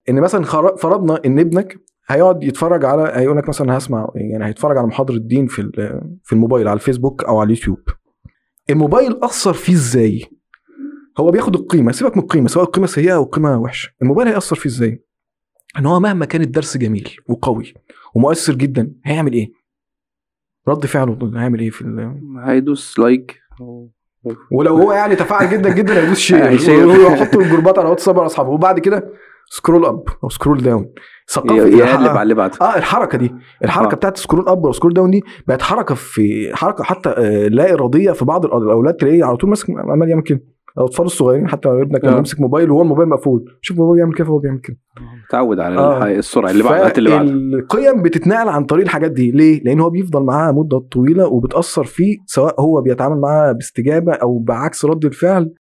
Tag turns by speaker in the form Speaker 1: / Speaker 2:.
Speaker 1: ان مثلا خر- فرضنا ان ابنك هيقعد يتفرج على هيقول لك مثلا هسمع يعني هيتفرج على محاضره دين في ال- في الموبايل على الفيسبوك او على اليوتيوب الموبايل اثر فيه ازاي هو بياخد القيمه سيبك من القيمه سواء القيمه سيئه او القيمه وحشه الموبايل هياثر فيه ازاي ان هو مهما كان الدرس جميل وقوي ومؤثر جدا هيعمل ايه رد فعله هيعمل ايه في ال...
Speaker 2: هيدوس لايك
Speaker 1: ولو هو يعني تفاعل جدا جدا هيدوس شير
Speaker 2: هيشير.
Speaker 1: ويحط الجروبات على واتساب على اصحابه وبعد كده سكرول اب او سكرول داون ثقافه
Speaker 2: يقلب
Speaker 1: الح-
Speaker 2: على اللي بعده
Speaker 1: اه الحركه دي الحركه
Speaker 2: آه.
Speaker 1: بتاعت سكرول اب وسكرول داون دي بقت حركه في حركه حتى آه، لا اراديه في بعض الأ- الاولاد تلاقيه على طول ماسك عمال يعمل كده الاطفال الصغيرين حتى ابنك لما
Speaker 2: آه.
Speaker 1: يمسك موبايل وهو الموبايل مقفول شوف بابا بيعمل كده فهو بيعمل كده
Speaker 2: تعود على
Speaker 1: آه.
Speaker 2: الح- السرعه اللي بعد هات اللي بعده
Speaker 1: القيم بتتنقل عن طريق الحاجات دي ليه؟ لان هو بيفضل معاها مده طويله وبتاثر فيه سواء هو بيتعامل معاها باستجابه او بعكس رد الفعل